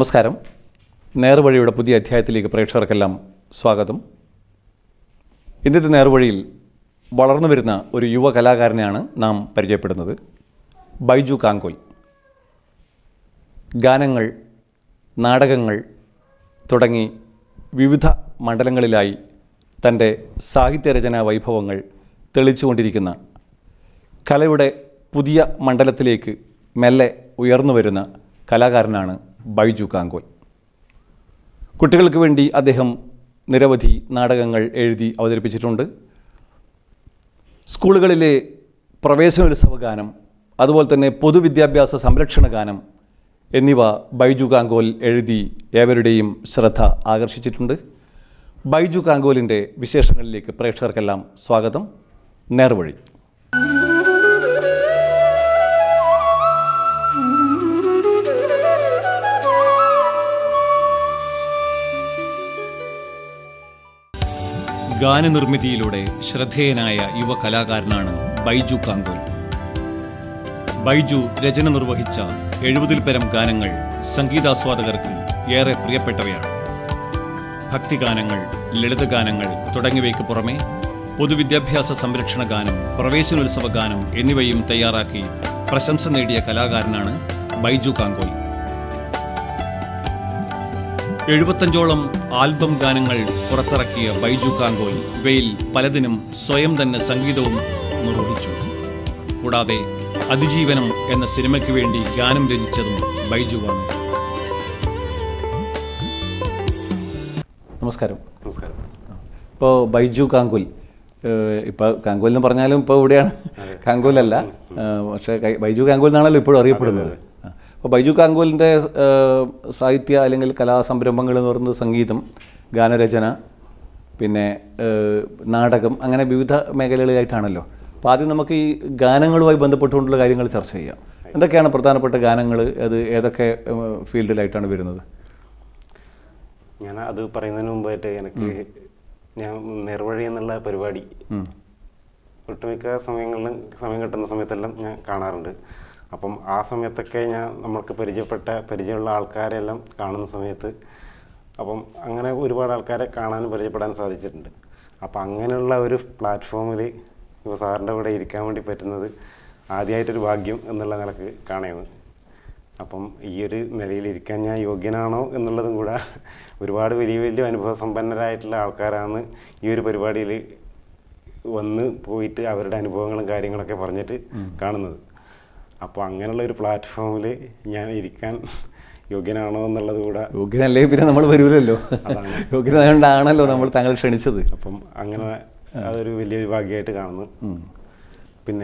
നമസ്കാരം നേർവഴിയുടെ പുതിയ അധ്യായത്തിലേക്ക് പ്രേക്ഷകർക്കെല്ലാം സ്വാഗതം ഇന്നത്തെ നേർവഴിയിൽ വളർന്നു വരുന്ന ഒരു യുവ കലാകാരനെയാണ് നാം പരിചയപ്പെടുന്നത് ബൈജു കാങ്കോൽ ഗാനങ്ങൾ നാടകങ്ങൾ തുടങ്ങി വിവിധ മണ്ഡലങ്ങളിലായി തൻ്റെ സാഹിത്യരചനാ വൈഭവങ്ങൾ തെളിച്ചുകൊണ്ടിരിക്കുന്ന കലയുടെ പുതിയ മണ്ഡലത്തിലേക്ക് മെല്ലെ ഉയർന്നു വരുന്ന കലാകാരനാണ് ബൈജു കാങ്കോൽ കുട്ടികൾക്ക് വേണ്ടി അദ്ദേഹം നിരവധി നാടകങ്ങൾ എഴുതി അവതരിപ്പിച്ചിട്ടുണ്ട് സ്കൂളുകളിലെ പ്രവേശനോത്സവ ഗാനം അതുപോലെ തന്നെ പൊതുവിദ്യാഭ്യാസ സംരക്ഷണ ഗാനം എന്നിവ ബൈജു കാങ്കോൽ എഴുതി ഏവരുടെയും ശ്രദ്ധ ആകർഷിച്ചിട്ടുണ്ട് ബൈജു കാങ്കോലിൻ്റെ വിശേഷങ്ങളിലേക്ക് പ്രേക്ഷകർക്കെല്ലാം സ്വാഗതം നേർവഴി ഗാനനിർമ്മിതിയിലൂടെ ശ്രദ്ധേയനായ യുവ കലാകാരനാണ് ബൈജു കാങ്കോൽ ബൈജു രചന നിർവഹിച്ച എഴുപതിൽ പരം ഗാനങ്ങൾ സംഗീതാസ്വാദകർക്ക് ഏറെ പ്രിയപ്പെട്ടവയാണ് ഭക്തിഗാനങ്ങൾ ലളിതഗാനങ്ങൾ തുടങ്ങിയവയ്ക്ക് പുറമെ പൊതുവിദ്യാഭ്യാസ സംരക്ഷണ ഗാനം പ്രവേശനോത്സവ ഗാനം എന്നിവയും തയ്യാറാക്കി പ്രശംസ നേടിയ കലാകാരനാണ് ബൈജു കാങ്കോൽ എഴുപത്തഞ്ചോളം ആൽബം ഗാനങ്ങൾ പുറത്തിറക്കിയ ബൈജു കാങ്കോൽ ഇവയിൽ പലതിനും സ്വയം തന്നെ സംഗീതവും നിർവഹിച്ചു കൂടാതെ അതിജീവനം എന്ന സിനിമയ്ക്ക് വേണ്ടി ഗാനം രചിച്ചതും ബൈജുവാണ് നമസ്കാരം നമസ്കാരം ഇപ്പോൾ ബൈജു കാങ്കുൽ ഇപ്പോൾ കാങ്കുൽ എന്ന് പറഞ്ഞാലും ഇപ്പോൾ ഇവിടെയാണ് കാങ്കുലല്ല ഏഹ് പക്ഷേ കൈ- ബൈജു കാങ്കുൽ എന്നാണല്ലോ ഇപ്പോഴും അറിയപ്പെടുന്നത് അപ്പോൾ ബൈജു കാങ്കുലിൻ്റെ സാഹിത്യ അല്ലെങ്കിൽ കലാസംരംഭങ്ങൾ എന്ന് പറയുന്നത് സംഗീതം ഗാനരചന പിന്നെ ഏഹ് നാടകം അങ്ങനെ വിവിധ മേഖലകളിലായിട്ടാണല്ലോ അപ്പോൾ ആദ്യം നമുക്ക് ഈ ഗാനങ്ങളുമായി ബന്ധപ്പെട്ടുകൊണ്ടുള്ള കാര്യങ്ങൾ ചർച്ച ചെയ്യാം എന്തൊക്കെയാണ് പ്രധാനപ്പെട്ട ഗാനങ്ങൾ അത് ഏതൊക്കെ ഏഹ് ഫീൽഡിലായിട്ടാണ് വരുന്നത് ഞാൻ അത് പറയുന്നതിന് മുമ്പായിട്ട് എനിക്ക് ഞാൻ നേർവഴി എന്നുള്ള പരിപാടി ഉം. ഒട്ടുമിക്ക സമയങ്ങളിലും സമയം കിട്ടുന്ന സമയത്തെല്ലാം ഞാൻ കാണാറുണ്ട് അപ്പം ആ സമയത്തൊക്കെ ഞാൻ നമ്മൾക്ക് പരിചയപ്പെട്ട പരിചയമുള്ള ആൾക്കാരെല്ലാം കാണുന്ന സമയത്ത് അപ്പം അങ്ങനെ ഒരുപാട് ആൾക്കാരെ കാണാനും പരിചയപ്പെടാനും സാധിച്ചിട്ടുണ്ട് അപ്പം അങ്ങനെയുള്ള ഒരു പ്ലാറ്റ്ഫോമിൽ ഇപ്പോൾ സാറിൻ്റെ കൂടെ ഇരിക്കാൻ വേണ്ടി പറ്റുന്നത് ആദ്യമായിട്ടൊരു ഭാഗ്യം എന്നുള്ള നിലക്ക് കാണുന്നത് അപ്പം ഈ ഒരു നിലയിൽ ഇരിക്കാൻ ഞാൻ യോഗ്യനാണോ എന്നുള്ളതും കൂടെ ഒരുപാട് വലിയ വലിയ അനുഭവ സമ്പന്നരായിട്ടുള്ള ആൾക്കാരാണ് ഈ ഒരു പരിപാടിയിൽ വന്ന് പോയിട്ട് അവരുടെ അനുഭവങ്ങളും കാര്യങ്ങളൊക്കെ പറഞ്ഞിട്ട് കാണുന്നത് അപ്പോൾ അങ്ങനെയുള്ള ഒരു പ്ലാറ്റ്ഫോമിൽ ഞാൻ ഇരിക്കാൻ യോഗ്യനാണോ എന്നുള്ളത് കൂടെ യോഗ്യനല്ലേ പിന്നെ നമ്മൾ വരൂലല്ലോ അതാണ്. യോഗ്യനായതുകൊണ്ടാണല്ലോ നമ്മൾ താങ്കൾ ക്ഷണിച്ചത് അപ്പം അങ്ങനെ അതൊരു വലിയൊരു ഭാഗ്യമായിട്ട് കാണുന്നു ഉം. പിന്നെ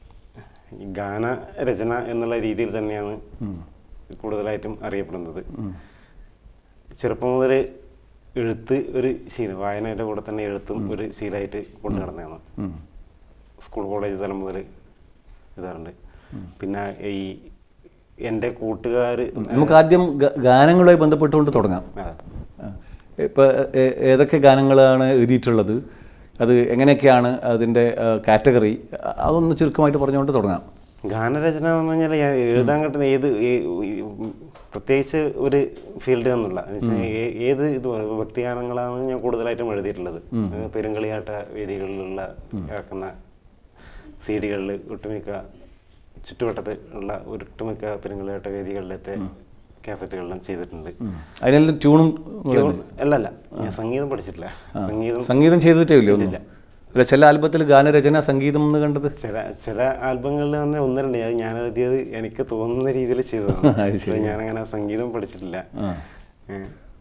ഈ ഗാനരചന എന്നുള്ള രീതിയിൽ തന്നെയാണ് കൂടുതലായിട്ടും അറിയപ്പെടുന്നത് ചെറുപ്പം മുതൽ എഴുത്ത് ഒരു ശീലം വായനയുടെ കൂടെ തന്നെ എഴുത്തും ഒരു ശീലമായിട്ട് കൊണ്ടു നടന്നതാണ് ഉം. സ്കൂൾ കോളേജ് തലം മുതൽ ഇതാറുണ്ട് പിന്നെ ഈ എൻ്റെ കൂട്ടുകാർ നമുക്ക് ആദ്യം ഗ- ഗാനങ്ങളുമായി ബന്ധപ്പെട്ടുകൊണ്ട് തുടങ്ങാം ഇപ്പോൾ ഏതൊക്കെ ഗാനങ്ങളാണ് എഴുതിയിട്ടുള്ളത് അത് എങ്ങനെയൊക്കെയാണ് അതിൻ്റെ കാറ്റഗറി അതൊന്ന് ചുരുക്കമായിട്ട് പറഞ്ഞുകൊണ്ട് തുടങ്ങാം ഗാനരചന എന്ന് പറഞ്ഞാൽ ഞാൻ എഴുതാൻ കിട്ടുന്ന ഏത് ഏ- ഈ പ്രത്യേകിച്ച് ഒരു ഫീൽഡ് എന്നുള്ള എന്നുവെച്ചാൽ ഏ- ഏത് ഇത് ഭക്തിഗാനങ്ങളാണ് ഞാൻ കൂടുതലായിട്ടും എഴുതിയിട്ടുള്ളത് ഏഹ് പെരുങ്കളിയാട്ട വേദികളിലുള്ള ഇറക്കുന്ന സി ഡികളിൽ ഒട്ടുമിക്ക ചുറ്റുവട്ടത്ത് ഉള്ള ഒട്ടുമിക്ക പെരുങ്കളിയാട്ട വേദികളിലത്തെ കാസറ്റുകളെല്ലാം ചെയ്തിട്ടുണ്ട് അതിനെല്ലാം ട്യൂണും ട്യൂൺ- അല്ലല്ല ഞാൻ സംഗീതം പഠിച്ചിട്ടില്ല സംഗീതം സംഗീതം ചെയ്തിട്ടേ ഇല്ലേ ഒന്നും അല്ല ചില ആൽബത്തിൽ ഗാനരചന സംഗീതം എന്ന് കണ്ടത് ചില ചില ആൽബങ്ങളിൽ തന്നെ ഒന്ന് രണ്ട് അത് ഞാൻ എഴുതിയത് എനിക്ക് തോന്നുന്ന രീതിയിൽ അത് ചെയ്തതാണ് ശരി. ഞാനങ്ങനെ സംഗീതം പഠിച്ചിട്ടില്ല ആ. ഏ.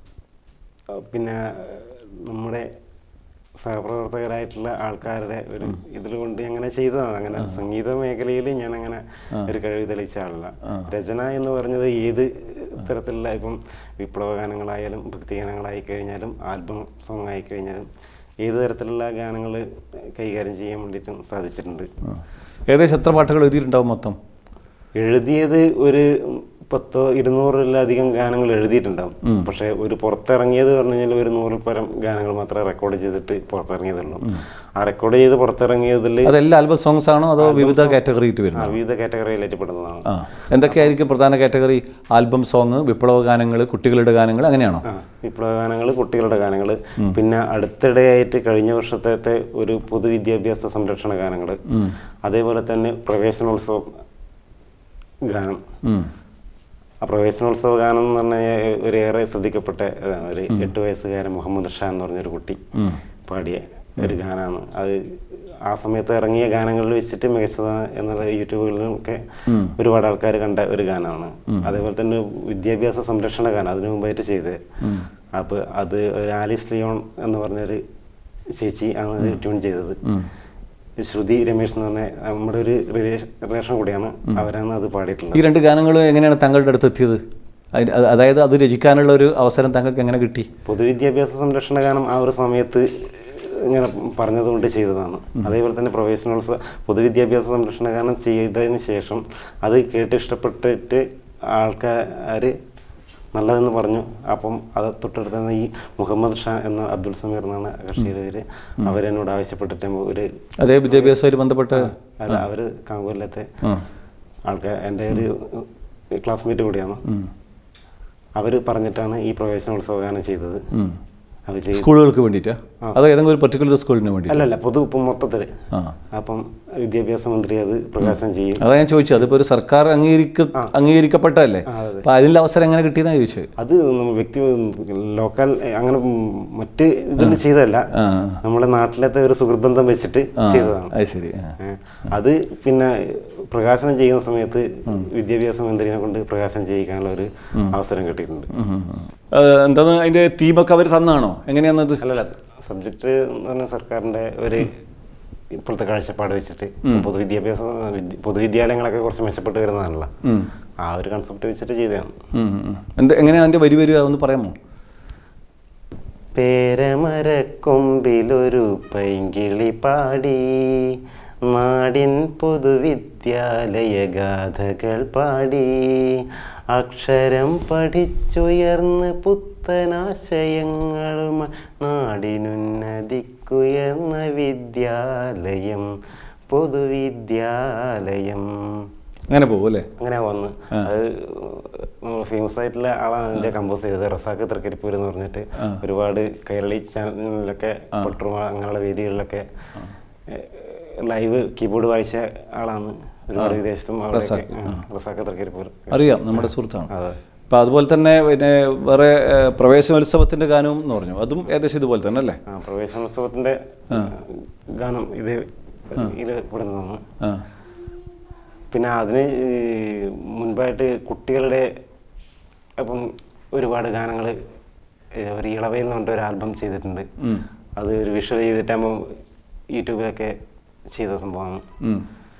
ആ, പിന്നെ നമ്മുടെ സഹപ്രവർത്തകരായിട്ടുള്ള ആൾക്കാരുടെ ഒരു ഇതിൽ കൊണ്ട് അങ്ങനെ ചെയ്തതാണ് അങ്ങനെ സംഗീത മേഖലയിൽ ഞാൻ അങ്ങനെ ഒരു കഴിവ് തെളിയിച്ച ആളല്ല രചന എന്ന് പറഞ്ഞത് ഏത് തരത്തിലുള്ള ഇപ്പം വിപ്ലവ ഗാനങ്ങളായാലും ഭക്തിഗാനങ്ങളായി കഴിഞ്ഞാലും ആൽബം സോങ് ആയി കഴിഞ്ഞാലും ഏത് തരത്തിലുള്ള ഗാനങ്ങൾ കൈകാര്യം ചെയ്യാൻ വേണ്ടിയിട്ടും സാധിച്ചിട്ടുണ്ട് ആ. ഏകദേശം എത്ര പാട്ടുകൾ എഴുതിയിട്ടുണ്ടാവും മൊത്തം എഴുതിയത് ഒരു പത്തോ ഇരുന്നൂറിലധികം ഗാനങ്ങൾ എഴുതിയിട്ടുണ്ടാവും പക്ഷേ ഒരു പുറത്തിറങ്ങിയത് പറഞ്ഞു കഴിഞ്ഞാൽ ഒരു നൂറിൽ പരം ഗാനങ്ങൾ മാത്രമേ റെക്കോർഡ് ചെയ്തിട്ട് പുറത്തിറങ്ങിയതുള്ളൂ ആ റെക്കോർഡ് ചെയ്ത് പുറത്തിറങ്ങിയതിൽ അതെല്ലാം ആൽബം സോങ്സ് ആണോ അതോ വിവിധ കാറ്റഗറിയിട്ട് ആ, വരുന്നത് വിവിധ കാറ്റഗറിയിലായിട്ട് പെടുന്നതാണ് ആ എന്തൊക്കെയായിരിക്കും പ്രധാന കാറ്റഗറി ആൽബം സോങ് വിപ്ലവ ഗാനങ്ങൾ കുട്ടികളുടെ ഗാനങ്ങൾ അങ്ങനെയാണോ ആ വിപ്ലവ ഗാനങ്ങൾ കുട്ടികളുടെ ഗാനങ്ങൾ പിന്നെ അടുത്തിടെയായിട്ട് കഴിഞ്ഞ വർഷത്തെ ഒരു പൊതുവിദ്യാഭ്യാസ സംരക്ഷണ ഗാനങ്ങൾ അതേപോലെ തന്നെ പ്രവേശനോത്സവ ഗാനം ഉം. ആ പ്രവേശനോത്സവ ഗാനം എന്ന് പറഞ്ഞു കഴിഞ്ഞാൽ ഒരു ഏറെ ശ്രദ്ധിക്കപ്പെട്ട ഏഹ്, ഒരു എട്ട് വയസ്സുകാരൻ മുഹമ്മദ് ഷാ എന്ന് പറഞ്ഞൊരു കുട്ടി പാടിയ ഒരു ഗാനമാണ് അത് ആ സമയത്ത് ഇറങ്ങിയ ഗാനങ്ങളിൽ വെച്ചിട്ട് മികച്ചതാണ് എന്നുള്ള യൂട്യൂബുകളിലും ഒക്കെ ഒരുപാട് ആൾക്കാർ കണ്ട ഒരു ഗാനമാണ് അതേപോലെ തന്നെ വിദ്യാഭ്യാസ സംരക്ഷണ ഗാനം അതിനു മുമ്പായിട്ട് ചെയ്തത് അപ്പോൾ അത് ഒരു ആലിസ് ലിയോൺ എന്ന് പറഞ്ഞൊരു ചേച്ചി ആണ് ട്യൂൺ ചെയ്തത് ശ്രുതി രമേശ് എന്ന് പറഞ്ഞ നമ്മുടെ ഒരു റിലേഷൻ റിലേഷൻ കൂടിയാണ് അവരാണ് അത് പാടിയിട്ടുള്ളത് ഈ രണ്ട് ഗാനങ്ങളും എങ്ങനെയാണ് താങ്കളുടെ അടുത്ത് എത്തിയത് അതിന് അത് അതായത് അത് രചിക്കാനുള്ള ഒരു അവസരം താങ്കൾക്ക് എങ്ങനെ കിട്ടി പൊതുവിദ്യാഭ്യാസ സംരക്ഷണ ഗാനം ആ ഒരു സമയത്ത് ഇങ്ങനെ പറഞ്ഞതുകൊണ്ട് ചെയ്തതാണ് അതേപോലെ തന്നെ പ്രവേശനോത്സവ പൊതുവിദ്യാഭ്യാസ സംരക്ഷണ ഗാനം ചെയ്തതിന് ശേഷം അത് കേട്ട് ഇഷ്ടപ്പെട്ടിട്ട് ആൾക്കാർ നല്ലതെന്ന് പറഞ്ഞു അപ്പം അത് തൊട്ടടുത്ത് തന്നെ ഈ മുഹമ്മദ് ഷാ എന്ന അബ്ദുൽ സമീർ എന്നാണ് ആ കക്ഷിയുടെ പേര് അവരെന്നോട് ആവശ്യപ്പെട്ടിട്ട് ഒരു അതേ വിദ്യാഭ്യാസവുമായിട്ട് ബന്ധപ്പെട്ട് അല്ല അവർ കാങ്കൂരിലത്തെ ആ. ആൾക്കാർ എൻ്റെ ഒരു ക്ലാസ്മേറ്റ് കൂടിയാണ് അവർ പറഞ്ഞിട്ടാണ് ഈ പ്രവേശനോത്സവ ഗാനം ചെയ്തത് ഉം. അവർ ചെയ്ത് സ്കൂളുകൾക്ക് വേണ്ടിയിട്ടാ അതോ ഏതെങ്കിലും ഒരു പർട്ടിക്കുലർ സ്കൂളിന് വേണ്ടി അല്ലല്ല പൊതു ഇപ്പം മൊത്തത്തിൽ ആ അപ്പം വിദ്യാഭ്യാസ മന്ത്രി അത് പ്രകാശനം ചെയ്യും അതാ ഞാൻ ചോദിച്ചത് അതിപ്പോൾ ഒരു സർക്കാർ അംഗീകരിക്ക അംഗീകരിക്കപ്പെട്ടതല്ലേ അപ്പം അതിൻ്റെ അവസരം എങ്ങനെ കിട്ടിയെന്നാണ് ചോദിച്ചത് അത് നമ്മ വ്യക്തി ലോക്കൽ അങ്ങനെ മറ്റ് ഇതിൽ ചെയ്തതല്ല ആ നമ്മുടെ നാട്ടിലത്തെ ഒരു സുഹൃബന്ധം വെച്ചിട്ട് ചെയ്തതാണ് അത് ശരി ആ. ഏ, അത് പിന്നെ പ്രകാശനം ചെയ്യുന്ന സമയത്ത് വിദ്യാഭ്യാസ മന്ത്രിനെ കൊണ്ട് പ്രകാശനം ചെയ്യിക്കാനുള്ള ഒരു അവസരം കിട്ടിയിട്ടുണ്ട് ഉം, ഉം, ഉം. ആ, എന്താണ് അതിൻ്റെ തീമൊക്കെ അവർ തന്നാണോ എങ്ങനെയാണത് അല്ലല്ല സബ്ജക്റ്റ് എന്ന് പറഞ്ഞാൽ സർക്കാരിന്റെ ഒരു ഇപ്പോഴത്തെ കാഴ്ചപ്പാട് വെച്ചിട്ട് പൊതുവിദ്യാഭ്യാസ വിദ്യ- പൊതുവിദ്യാലയങ്ങളൊക്കെ കുറച്ച് മെച്ചപ്പെട്ട് വരുന്നതാണല്ലോ ഉം. ആ ഒരു കൺസെപ്റ്റ് വെച്ചിട്ട് ചെയ്തതാണ് ഉം, ഉം. എന്ത് എങ്ങനെയാണ് അതിൻ്റെ വരി വരിക ഒന്ന് പറയാമോ പേരമരക്കൊമ്പിലൊരു പൈങ്കിളി പാടി നാടിൻ പൊതുവിദ്യാലയ ഗാഥകൾ പാടി അക്ഷരം പഠിച്ചുയർന്ന് പുത്തനാശയങ്ങളുമായി നാടിനുന്നതിക്കുയർന്ന വിദ്യാലയം പൊതുവിദ്യാലയം അങ്ങനെ പോകും അല്ലേ അങ്ങനെ വന്ന് അത് ഫേമസ് ആയിട്ടുള്ള ആളാണ് അതിന്റെ കമ്പോസ് ചെയ്തത് റസാഖ് തൃക്കരിപ്പൂർ എന്ന് പറഞ്ഞിട്ട് ഒരുപാട് കൈരളി ചാനലിലൊക്കെ പട്ടുമ അങ്ങനെയുള്ള വേദികളിലൊക്കെ ലൈവ് കീബോർഡ് വായിച്ച ആളാണ് ഒരുപാട് വിദേശത്തും അവിടെയൊക്കെ ആ, റസാഖ് തൃക്കരിപ്പൂർ അറിയാം നമ്മുടെ സുഹൃത്താണ് അതെ അപ്പം അതുപോലെ തന്നെ പിന്നെ വേറെ ഏ, പ്രവേശനോത്സവത്തിൻ്റെ ഗാനവും എന്ന് പറഞ്ഞു അതും ഏകദേശം ഇതുപോലെ തന്നെ അല്ലേ ആ പ്രവേശനോത്സവത്തിന്റെ ഗാനം ഇത് ഇത് പെടുന്നതാണ് ആ പിന്നെ അതിന് ഈ മുൻപായിട്ട് കുട്ടികളുടെ അപ്പം ഒരുപാട് ഗാനങ്ങൾ ഒരു ഇളവയിൽ എന്ന് പറഞ്ഞിട്ട് ഒരു ആൽബം ചെയ്തിട്ടുണ്ട് ഉം. അത് ഒരു വിഷ്വൽ ചെയ്തിട്ടാകുമ്പോൾ യൂട്യൂബിലൊക്കെ ചെയ്ത സംഭവമാണ് ഉം.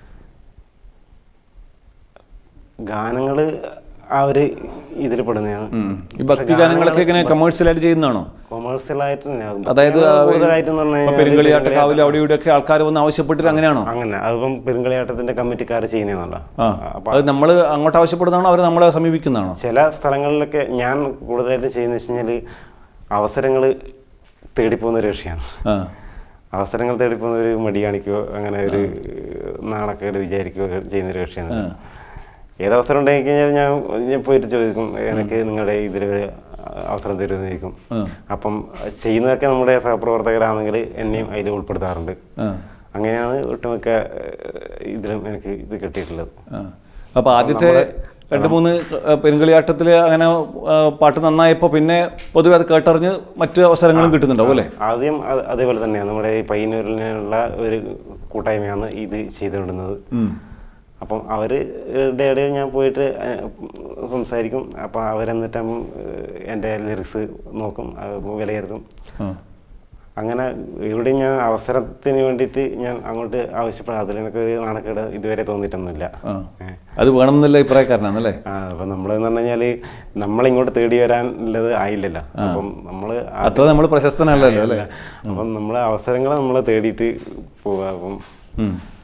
ഗാനങ്ങൾ ആ ഒരു ഇതിൽ പെടുന്നതാണ് ഉം. ഈ ഭക്തി ഗാനങ്ങളൊക്കെ ഇങ്ങനെ കമേഴ്ഷ്യലായിട്ട് ചെയ്യുന്നതാണോ കൊമേഴ്സ്യൽ ആയിട്ട് തന്നെയാകും അതായത് കൂടുതലായിട്ടെന്ന് പറഞ്ഞു ഇപ്പൊ കഴിഞ്ഞാൽ പെരുങ്കളിയാട്ട കാവിൽ അവിടെ ഇവിടെയൊക്കെ ആൾക്കാർ വന്ന് ആവശ്യപ്പെട്ടിട്ട് അങ്ങനെയാണോ അങ്ങനെ അതിപ്പം പെരുങ്കളിയാട്ടത്തിന്റെ കമ്മിറ്റിക്കാർ ചെയ്യുന്നതാണല്ലോ ആ അത് നമ്മൾ അങ്ങോട്ട് ആവശ്യപ്പെടുന്നതാണോ അവർ നമ്മളെ സമീപിക്കുന്നതാണോ ചില സ്ഥലങ്ങളിലൊക്കെ ഞാൻ കൂടുതലായിട്ട് ചെയ്യുന്ന വെച്ച് കഴിഞ്ഞാൽ അവസരങ്ങൾ തേടിപ്പോകുന്ന ഒരു കക്ഷിയാണ് ആ അവസരങ്ങൾ തേടിപ്പോകുന്ന ഒരു മടി കാണിക്കുകയോ അങ്ങനെ ഒരു നാണക്കേട് വിചാരിക്കുകയോ ഒക്കെ ചെയ്യുന്ന ഒരു കക്ഷിയാണ് ഏത് അവസരം ഉണ്ടെങ്കിൽ കഴിഞ്ഞാൽ ഞാൻ ഞാൻ പോയിട്ട് ചോദിക്കും എനിക്ക് നിങ്ങളുടെ ഇതിൽ ഒരു അവസരം തരുമെന്ന് ചോദിക്കും ആ. അപ്പം ചെയ്യുന്നതൊക്കെ നമ്മുടെ സഹപ്രവർത്തകരാണെങ്കിൽ എന്നെയും അതിൽ ഉൾപ്പെടുത്താറുണ്ട് ആ അങ്ങനെയാണ് ഒട്ടുമിക്ക ഏഹ്, ഇതിലും എനിക്ക് ഇത് കിട്ടിയിട്ടുള്ളത് ആ. അപ്പൊ ആദ്യത്തെ രണ്ട് മൂന്ന് പെരുങ്കളിയാട്ടത്തിൽ അങ്ങനെ ആ, പാട്ട് നന്നായപ്പോൾ പിന്നെ പൊതുവെ അത് കേട്ടറിഞ്ഞ് മറ്റു അവസരങ്ങളും കിട്ടുന്നുണ്ടാവും അല്ലേ ആദ്യം അത് അതേപോലെ തന്നെയാണ് നമ്മുടെ ഈ പയ്യന്നൂരിലുള്ള ഒരു കൂട്ടായ്മയാണ് ഇത് ചെയ്തുകൊണ്ടിരുന്നത് ഉം. അപ്പം അവരുടെ ഇടയിൽ ഞാൻ പോയിട്ട് ഏഹ്, സംസാരിക്കും അപ്പം അവരെന്നിട്ടാകുമ്പം എൻ്റെ ലിറിക്സ് നോക്കും അത് വിലയിരുത്തും ആ. അങ്ങനെ എവിടെയും ഞാൻ അവസരത്തിന് വേണ്ടിയിട്ട് ഞാൻ അങ്ങോട്ട് ആവശ്യപ്പെടാം അതിൽ എനിക്ക് ഒരു നാണക്കേട് ഇതുവരെ തോന്നിയിട്ടൊന്നുമില്ല ആ. അത് വേണമെന്നുള്ള അഭിപ്രായക്കാരനാണല്ലേ ആ അപ്പം നമ്മളെന്ന് പറഞ്ഞു കഴിഞ്ഞാൽ നമ്മളിങ്ങോട്ട് തേടി വരാനുള്ളത് ആയില്ലല്ലോ അപ്പം നമ്മൾ അത്ര നമ്മൾ പ്രശസ്തനല്ലല്ലോ അല്ലേ അപ്പം നമ്മൾ അവസരങ്ങൾ നമ്മൾ തേടിയിട്ട് പോവുക അപ്പം ഉം.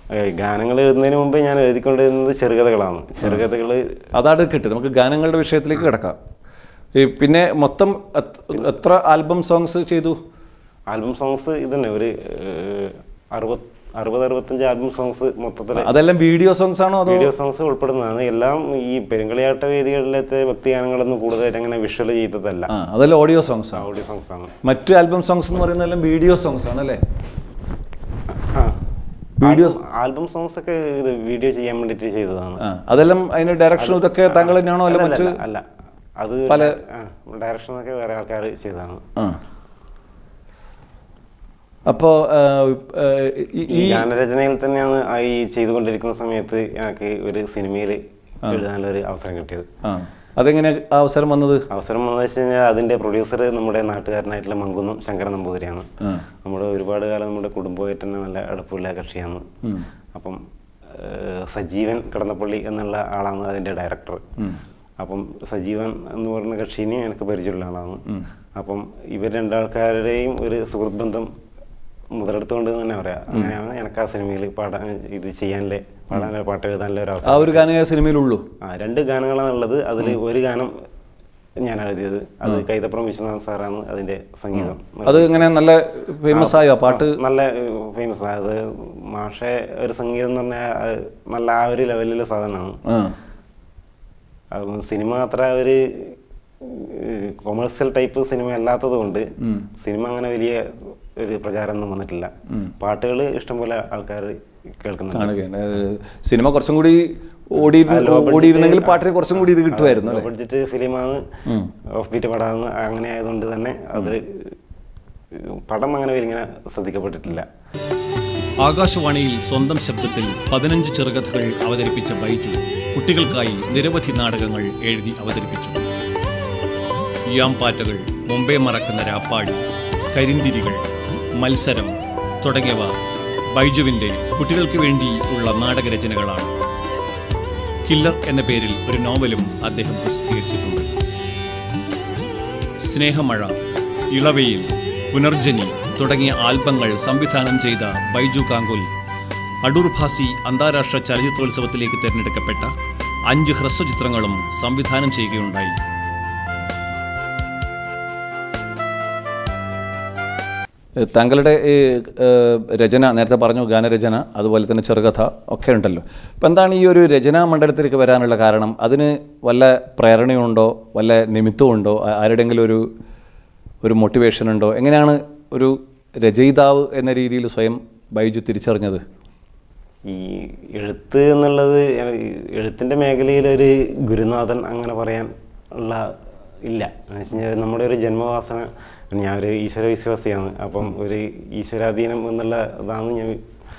ഗാനങ്ങൾ എഴുതുന്നതിന് മുമ്പ് ഞാൻ എഴുതിക്കൊണ്ടിരുന്നത് ചെറുകഥകളാണ് ചെറുകഥകൾ അതാണ് കിട്ടും നമുക്ക് ഗാനങ്ങളുടെ വിഷയത്തിലേക്ക് കിടക്കാം ഈ പിന്നെ മൊത്തം എത്ര- എത്ര ആൽബം സോങ്സ് ചെയ്തു ആൽബം സോങ്സ് ഇതന്നെ ഒരു ഏഹ്, അറുപത് അറുപത് അറുപത്തഞ്ച് ആൽബം സോങ്സ് മൊത്തത്തിൽ അതെല്ലാം വീഡിയോ സോങ്സ് ആണോ അതോ വീഡിയോ സോങ്സ് ഉൾപ്പെടുന്നതാണ് എല്ലാം ഈ പെരുങ്കളിയാട്ട വേദികളിലത്തെ ഭക്തിഗാനങ്ങളൊന്നും കൂടുതലായിട്ട് അങ്ങനെ വിഷ്വൽ ചെയ്തതല്ല ആ അതെല്ലാം ഓഡിയോ സോങ്സ് ആണ് ഓഡിയോ സോങ്സ് ആണ് മറ്റ് ആൽബം സോങ്സ് എന്ന് പറയുന്നതെല്ലാം വീഡിയോ സോങ്സ് ആണ് അല്ലേ ആ Videos- ആൽബം സോങ്സ് ഒക്കെ ഇത് വീഡിയോ ചെയ്യാൻ വേണ്ടിയിട്ട് ചെയ്തതാണ് ആ അതെല്ലാം അതിന് ഡയറക്ഷനും ഇതൊക്കെ താങ്കൾ തന്നെയാണോ അല്ല അല്ല, മറ്റ് അല്ല, അല്ല അത് പല- ഡയറക്ഷൻ ഒക്കെ വേറെ ആൾക്കാർ ചെയ്തതാണ് ആ അപ്പോൾ ഈ ഈ ഗാനരചനയിൽ തന്നെയാണ് ആ ഈ ചെയ്തുകൊണ്ടിരിക്കുന്ന സമയത്ത് എനിക്ക് ഒരു സിനിമയിൽ എഴുതാനുള്ള ഒരു അവസരം കിട്ടിയത് ആ അതെങ്ങനെ ആ അവസരം വന്നത് അവസരം വന്നു വെച്ച് കഴിഞ്ഞാൽ അതിന്റെ പ്രൊഡ്യൂസർ നമ്മുടെ നാട്ടുകാരനായിട്ടുള്ള മങ്കുന്നം ശങ്കരൻ നമ്പൂതിരിയാണ് ആ നമ്മുടെ ഒരുപാട് കാലം നമ്മുടെ കുടുംബമായിട്ട് തന്നെ നല്ല അടുപ്പമുള്ള കക്ഷിയാണ് ഉം. അപ്പം ഏഹ്, സജീവൻ കടന്നപ്പള്ളി എന്നുള്ള ആളാണ് അതിന്റെ ഡയറക്ടർ ഉം. അപ്പം സജീവൻ എന്ന് പറയുന്ന കക്ഷീനെ എനിക്ക് പരിചയമുള്ള ആളാണ് അപ്പം ഇവർ രണ്ടാൾക്കാരുടെയും ഒരു സുഹൃത്ത് ബന്ധം മുതലെടുത്തുകൊണ്ട് തന്നെ പറയാം അങ്ങനെയാണ് എനിക്ക് ആ സിനിമയിൽ പാടാൻ ഇത് ചെയ്യാനുള്ള പാടാനുള്ള പാട്ട് എഴുതാനുള്ള ഒരു ആ അവസരം ഒരു ഗാനമേ സിനിമയിലുള്ളൂ ആ രണ്ട് ഗാനങ്ങളാണ് ഉള്ളത് അതിൽ ഒരു ഗാനം ഞാൻ എഴുതിയത് അത് കൈതപ്പുറം വിശ്വനാഥ് സാറാണ് അതിന്റെ സംഗീതം അത് ഇങ്ങനെ നല്ല ഫേമസ് ആയോ ആ പാട്ട് നല്ല ഫേമസ് അത് മാഷെ ഒരു സംഗീതം എന്ന് പറഞ്ഞാൽ അത് നല്ല ആ ഒരു ലെവലിലെ സാധനമാണ് ആ അത് സിനിമ അത്ര ഒരു കൊമേഴ്സ്യൽ ടൈപ്പ് സിനിമ അല്ലാത്തത് കൊണ്ട് സിനിമ അങ്ങനെ വലിയ ഒരു പ്രചാരമൊന്നും വന്നിട്ടില്ല പാട്ടുകൾ ഇഷ്ടംപോലെ ആൾക്കാർ കേൾക്കുന്നുണ്ട് കാണുകയാണ് അതായത് സിനിമ കുറച്ചും കൂടി ഓടി ഓടിയിരുന്നെങ്കിൽ പാട്ടിന് കുറച്ചും കൂടി ഇത് കിട്ടുമായിരുന്നു അല്ലേ ബഡ്ജറ്റ് ഫിലിമാണ് ഓഫ് ബീറ്റ് പടമാണ് അങ്ങനെ ആയതുകൊണ്ട് തന്നെ അത് പടം അങ്ങനെ വലിയ ഇങ്ങനെ ശ്രദ്ധിക്കപ്പെട്ടിട്ടില്ല ആകാശവാണിയിൽ സ്വന്തം ശബ്ദത്തിൽ പതിനഞ്ച് ചെറുകഥകൾ അവതരിപ്പിച്ച ബൈജു കുട്ടികൾക്കായി നിരവധി നാടകങ്ങൾ എഴുതി അവതരിപ്പിച്ചു യാംപാറ്റകൾ മുമ്പേ മറക്കുന്ന രാപ്പാടി കരിന്തിരികൾ മത്സരം തുടങ്ങിയവ ബൈജുവിൻ്റെ കുട്ടികൾക്ക് വേണ്ടി ഉള്ള നാടകരചനകളാണ് കില്ലർ എന്ന പേരിൽ ഒരു നോവലും അദ്ദേഹം പ്രസിദ്ധീകരിച്ചിട്ടുണ്ട് സ്നേഹമഴ ഇളവയിൽ പുനർജനി തുടങ്ങിയ ആൽബങ്ങൾ സംവിധാനം ചെയ്ത ബൈജു കാങ്കുൽ അടൂർ ഭാസി അന്താരാഷ്ട്ര ചലച്ചിത്രോത്സവത്തിലേക്ക് തിരഞ്ഞെടുക്കപ്പെട്ട അഞ്ച് ഹ്രസ്വചിത്രങ്ങളും സംവിധാനം ചെയ്യുകയുണ്ടായി ഏഹ് താങ്കളുടെ ഈ ഏഹ്, രചന നേരത്തെ പറഞ്ഞു ഗാനരചന അതുപോലെ തന്നെ ചെറുകഥ ഒക്കെ ഉണ്ടല്ലോ അപ്പം എന്താണ് ഈ ഒരു രചനാ മണ്ഡലത്തിലേക്ക് വരാനുള്ള കാരണം അതിന് വല്ല പ്രേരണയുണ്ടോ വല്ല നിമിത്തമുണ്ടോ ആ- ആരുടെയെങ്കിലും ഒരു ഒരു മോട്ടിവേഷൻ ഉണ്ടോ എങ്ങനെയാണ് ഒരു രചയിതാവ് എന്ന രീതിയിൽ സ്വയം ബൈജു തിരിച്ചറിഞ്ഞത് ഈ എഴുത്ത് എന്നുള്ളത് എഴുത്തിൻ്റെ മേഖലയിൽ ഒരു ഗുരുനാഥൻ അങ്ങനെ പറയാൻ ഉള്ള ഇല്ല എന്ന് വെച്ച് കഴിഞ്ഞാൽ നമ്മുടെ ഒരു ജന്മവാസന ഞാൻ ഒരു ഈശ്വര വിശ്വാസിയാണ് അപ്പം ഒരു ഈശ്വരാധീനം എന്നുള്ള ഇതാണ് ഞാൻ